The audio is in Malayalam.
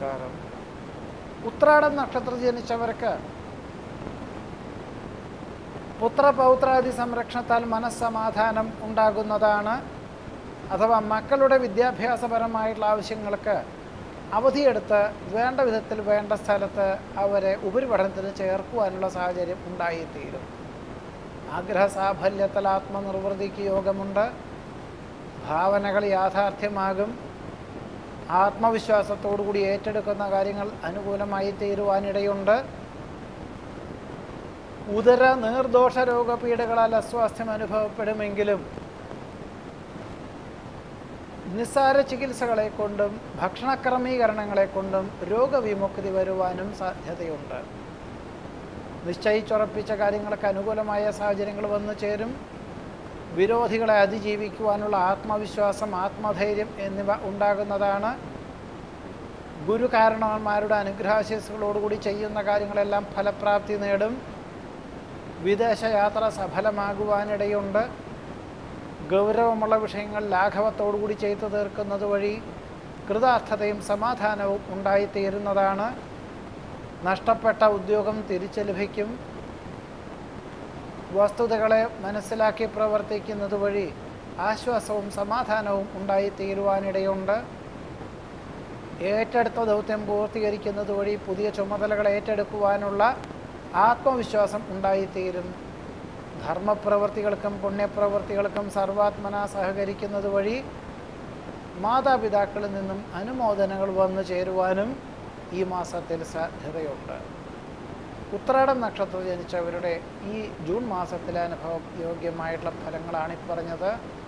നമസ്കാരം ഉത്രാടം നക്ഷത്രം ജനിച്ചവർക്ക് പുത്രപൗത്രാദി സംരക്ഷണത്താൽ മനസ്സമാധാനം ഉണ്ടാകുന്നതാണ് അഥവാ മക്കളുടെ വിദ്യാഭ്യാസപരമായിട്ടുള്ള ആവശ്യങ്ങൾക്ക് അവധിയെടുത്ത് വേണ്ട വിധത്തിൽ വേണ്ട സ്ഥലത്ത് അവരെ ഉപരിപഠനത്തിന് ചേർക്കുവാനുള്ള സാഹചര്യം ഉണ്ടായിത്തീരും ആഗ്രഹ സാഫല്യത്തിൽ ആത്മനിർവൃതിക്ക് യോഗമുണ്ട് ഭാവനകൾ യാഥാർത്ഥ്യമാകും ആത്മവിശ്വാസത്തോടുകൂടി ഏറ്റെടുക്കുന്ന കാര്യങ്ങൾ അനുകൂലമായി തീരുവാനിടയുണ്ട് ഉദര നീർദോഷ രോഗപീഠകളാൽ അസ്വാസ്ഥ്യം അനുഭവപ്പെടുമെങ്കിലും നിസ്സാര ചികിത്സകളെ കൊണ്ടും ഭക്ഷണക്രമീകരണങ്ങളെ കൊണ്ടും രോഗവിമുക്തി വരുവാനും സാധ്യതയുണ്ട് നിശ്ചയിച്ചുറപ്പിച്ച കാര്യങ്ങൾക്ക് അനുകൂലമായ സാഹചര്യങ്ങൾ വന്നു ചേരും വിരോധികളെ അതിജീവിക്കുവാനുള്ള ആത്മവിശ്വാസം ആത്മധൈര്യം എന്നിവ ഉണ്ടാകുന്നതാണ് ഗുരു കാരണവന്മാരുടെ അനുഗ്രഹാശീസ്സുകളോടുകൂടി ചെയ്യുന്ന കാര്യങ്ങളെല്ലാം ഫലപ്രാപ്തി നേടും വിദേശയാത്ര സഫലമാകുവാനിടയുണ്ട് ഗൗരവമുള്ള വിഷയങ്ങൾ ലാഘവത്തോടുകൂടി ചെയ്തു തീർക്കുന്നത് വഴി കൃതാർത്ഥതയും സമാധാനവും ഉണ്ടായിത്തീരുന്നതാണ് നഷ്ടപ്പെട്ട ഉദ്യോഗം തിരിച്ചു ലഭിക്കും വസ്തുതകളെ മനസ്സിലാക്കി പ്രവർത്തിക്കുന്നത് വഴി ആശ്വാസവും സമാധാനവും ഉണ്ടായിത്തീരുവാനിടയുണ്ട് ഏറ്റെടുത്ത ദൗത്യം പൂർത്തീകരിക്കുന്നത് വഴി പുതിയ ചുമതലകൾ ഏറ്റെടുക്കുവാനുള്ള ആത്മവിശ്വാസം ഉണ്ടായിത്തീരും ധർമ്മപ്രവർത്തികൾക്കും പുണ്യപ്രവർത്തികൾക്കും സർവാത്മന സഹകരിക്കുന്നത് വഴി മാതാപിതാക്കളിൽ നിന്നും അനുമോദനങ്ങൾ വന്നു ചേരുവാനും ഈ മാസത്തിൽ സാധ്യതയുണ്ട് ഉത്രാടം നക്ഷത്രം ജനിച്ചവരുടെ ഈ ജൂൺ മാസത്തിലെ അനുഭവം യോഗ്യമായിട്ടുള്ള ഫലങ്ങളാണ് ഈ പറഞ്ഞത്